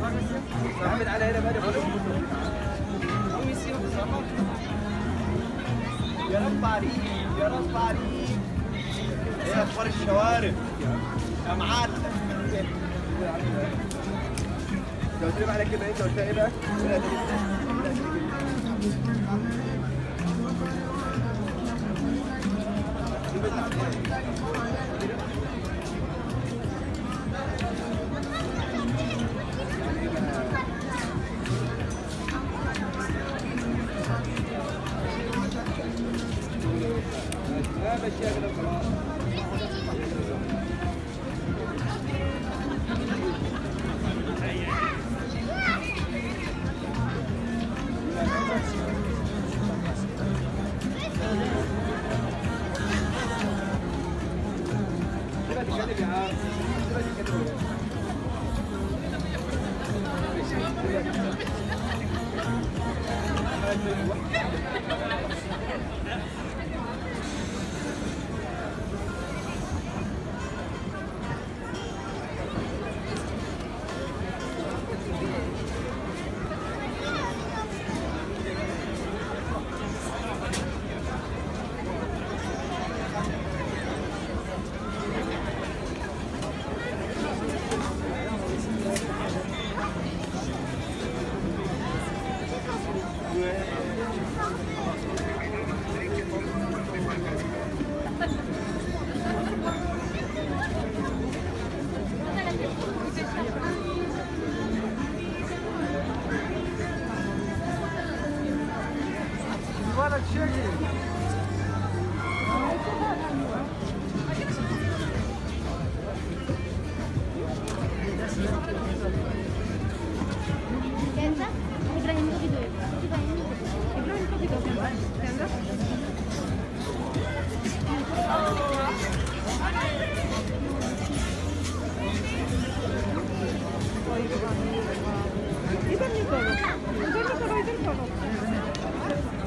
عامل على هنا بقى يا رب عليك يا رب عليك ايه اخبار الشوارع يا معلم انت قلت لي على كده انت قلت لي ايه بقى؟ لا مشيها كده وخلاص كده تتكلم يا عم كده تتكلم ولا شيء Kenza, Ibrahim ko video. Ibrahim. Ibrahim ko video. Kenza. इधर नहीं करो इधर नहीं करो इधर करो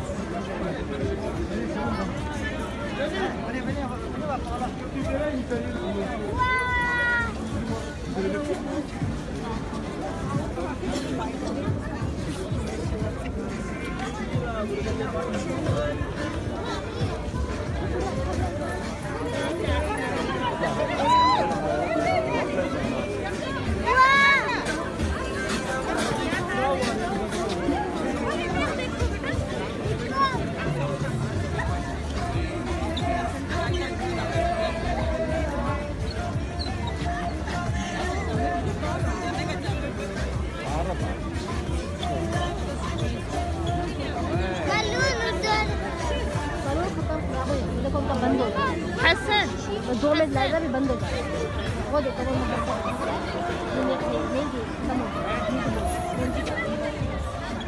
चलो खत्म हो गई देखो उनका बंद हो गया हसन और दो मिनट लगेगा भी बंद हो जाएगा वो देखो वो नंबर नहीं नहीं नहीं नहीं खत्म हो गया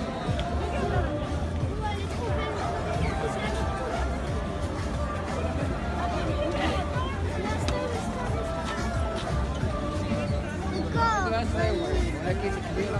لكن كبيرة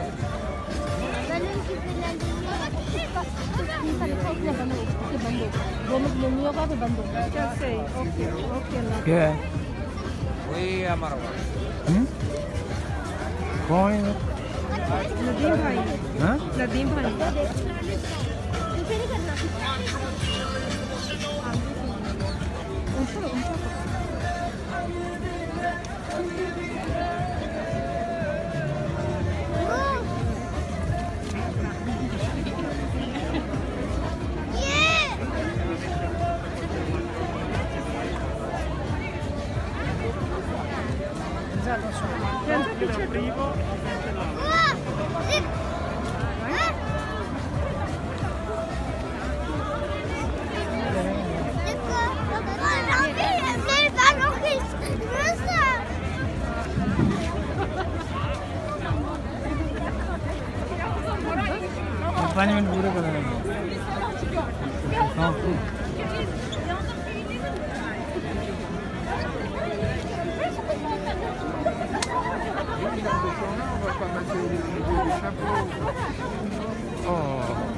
तीसरा लिखा उसमें बंद हो उसके बंद हो गया दो मिनट नहीं होगा फिर बंद हो गया कैसे ओके ओके अल्लाह क्या है وهي مروة हम्म? कौन है वो? नदीम भाई हाँ? नदीम भाई उसे नहीं करना उनको उनको Kenza पीछे पाँच मिनट पूरे कर हाँ Oh.